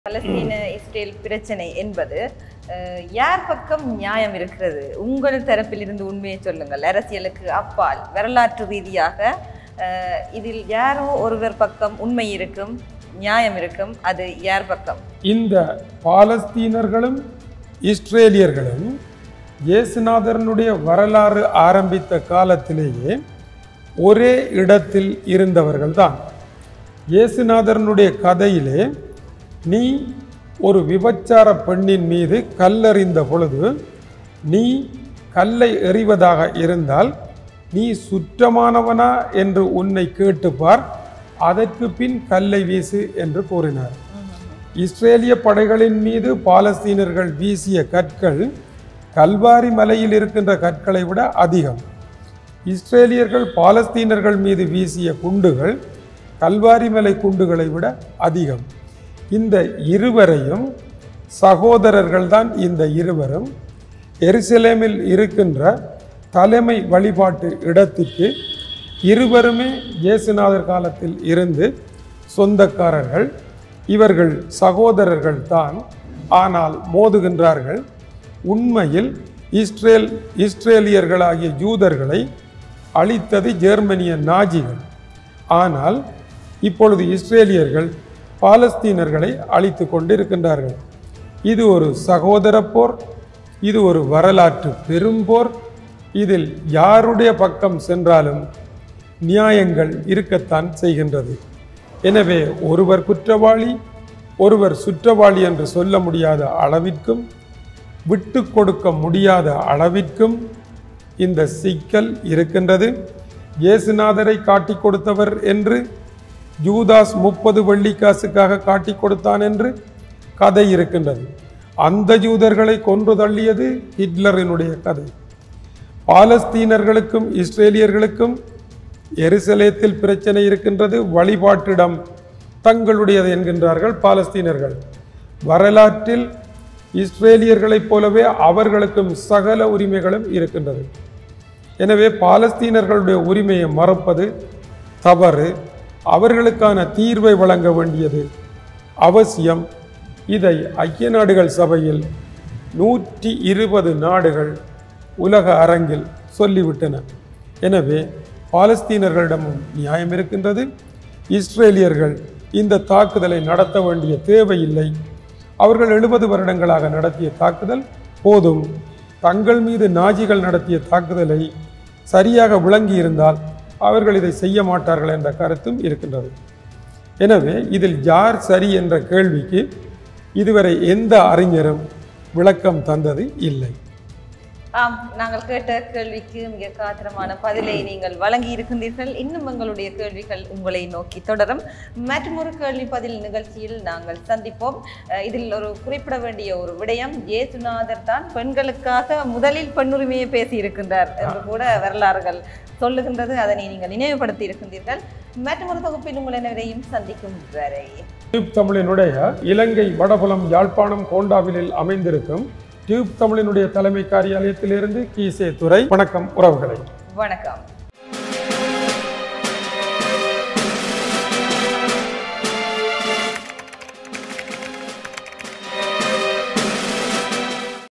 Palestine Israel பிரச்சனை என்பது அஹ், யார் பக்கம் நியாயம் இருக்கிறது உங்கள் தரப்பிலிருந்து உண்மையை சொல்லுங்கள் அரசியலுக்கு அப்பால் வரலாற்று ரீதியாக அஹ், இதில் யாரோ ஒருவர் பக்கம் உண்மை இருக்கும் நியாயம் இருக்கும் அது யார் பக்கம் இந்த பாலஸ்தீனர்களும் இஸ்ரேலியர்களும் இயேசுநாதரனுடைய வரலாறு ஆரம்பித்த காலத்திலேயே ஒரே இடத்தில் இருந்தவர்கள்தான் இயேசுநாதரனுடைய கதையிலே நீ ஒரு விபச்சார பெண்ணின் மீது கல்லெறிந்த பொழுது நீ கல்லை எறிவதாக இருந்தால் நீ சுற்றமானவனா என்று உன்னை கேட்டுப்பார் அதற்கு பின் கல்லை வீசு என்று கூறினார் இஸ்ரேலிய படைகளின் மீது பாலஸ்தீனர்கள் வீசிய கற்கள் கல்வாரி மலையில் இருக்கின்ற கற்களை விட அதிகம் இஸ்ரேலியர்கள் பாலஸ்தீனர்கள் மீது வீசிய குண்டுகள் கல்வாரி மலை குண்டுகளை விட அதிகம் இந்த இருவரையும் சகோதரர்கள்தான் இந்த இருவரும் எருசலேமில் இருக்கின்ற தலைமை வழிபாட்டு இடத்திற்கு இருவருமே இயேசுநாதர் காலத்தில் இருந்து சொந்தக்காரர்கள் இவர்கள் சகோதரர்கள் தான் ஆனால் மோதுகின்றார்கள் உண்மையில் இஸ்ரேல் இஸ்ரேலியர்களாகிய யூதர்களை அழித்தது ஜெர்மனிய நாஜிகள் ஆனால் இப்பொழுது இஸ்ரேலியர்கள் பாலஸ்தீனர்களை அழித்து கொண்டிருக்கின்றார்கள் இது ஒரு சகோதர போர் இது ஒரு வரலாற்று பெரும்போர் இதில் யாருடைய பக்கம் சென்றாலும் நியாயங்கள் இருக்கத்தான் செய்கின்றது எனவே ஒருவர் குற்றவாளி ஒருவர் சுற்றவாளி என்று சொல்ல முடியாத அளவிற்கும் விட்டு கொடுக்க முடியாத அளவிற்கும் இந்த சிக்கல் இருக்கின்றது இயேசுநாதரை காட்டிக் கொடுத்தவர் என்று யூதாஸ் முப்பது வெள்ளிக்காசுக்காக காட்டிக் கொடுத்தான் என்று கதை இருக்கின்றது அந்த யூதர்களை கொன்று தள்ளியது ஹிட்லரினுடைய கதை பாலஸ்தீனர்களுக்கும் இஸ்ரேலியர்களுக்கும் எருசலேத்தில் பிரச்சனை இருக்கின்றது வழிபாட்டிடம் தங்களுடையது என்கின்றார்கள் பாலஸ்தீனர்கள் வரலாற்றில் இஸ்ரேலியர்களைப் போலவே அவர்களுக்கும் சகல உரிமைகளும் இருக்கின்றது எனவே பாலஸ்தீனர்களுடைய உரிமையை மறப்பது தவறு அவர்களுக்கான தீர்வை வழங்க வேண்டியது அவசியம் இதை ஐக்கிய நாடுகள் சபையில் நூற்றி இருபது நாடுகள் உலக அரங்கில் சொல்லிவிட்டன எனவே பாலஸ்தீனர்களிடமும் நியாயம் இருக்கின்றது இஸ்ரேலியர்கள் இந்த தாக்குதலை நடத்த வேண்டிய தேவையில்லை அவர்கள் எழுபது வருடங்களாக நடத்திய தாக்குதல் போதும் தங்கள் மீது நாஜிகள் நடத்திய தாக்குதலை சரியாக விளங்கி இருந்தால் அவர்கள் இதை செய்ய மாட்டார்கள் என்ற கருத்தும் இருக்கின்றது எனவே இதில் யார் சரி என்ற கேள்விக்கு இதுவரை எந்த அறிஞரும் விளக்கம் தந்தது இல்லை ஆம் நாங்கள் கேட்ட கேள்விக்கு மிக காத்திரமான பதிலை நீங்கள் வழங்கி இருக்கின்றீர்கள் இன்னும் எங்களுடைய கேள்விகள் உங்களை நோக்கி தொடரும் மற்றும் ஒரு கேள்வி பதில் நிகழ்ச்சியில் நாங்கள் சந்திப்போம் அஹ் இதில் ஒரு குறிப்பிட வேண்டிய ஒரு விடயம் ஜேசுநாதர் தான் பெண்களுக்காக முதலில் பெண்ணுரிமையை பேசி இருக்கின்றார் என்று கூட வரலாறுகள் சொல்லுகின்றது அதனை நீங்கள் நினைவுபடுத்தி இருக்கின்றீர்கள் மற்றும் ஒரு தொகுப்பில் உங்கள் அனைவரையும் சந்திக்கும் வரை டியூப் தமிழினுடைய இலங்கை வடபுலம் யாழ்ப்பாணம் கோண்டாவிலில் அமைந்திருக்கும் டியூப் தமிழினுடைய தலைமை காரியாலயத்திலிருந்து கீசே துறை வணக்கம் உறவுகளை வணக்கம்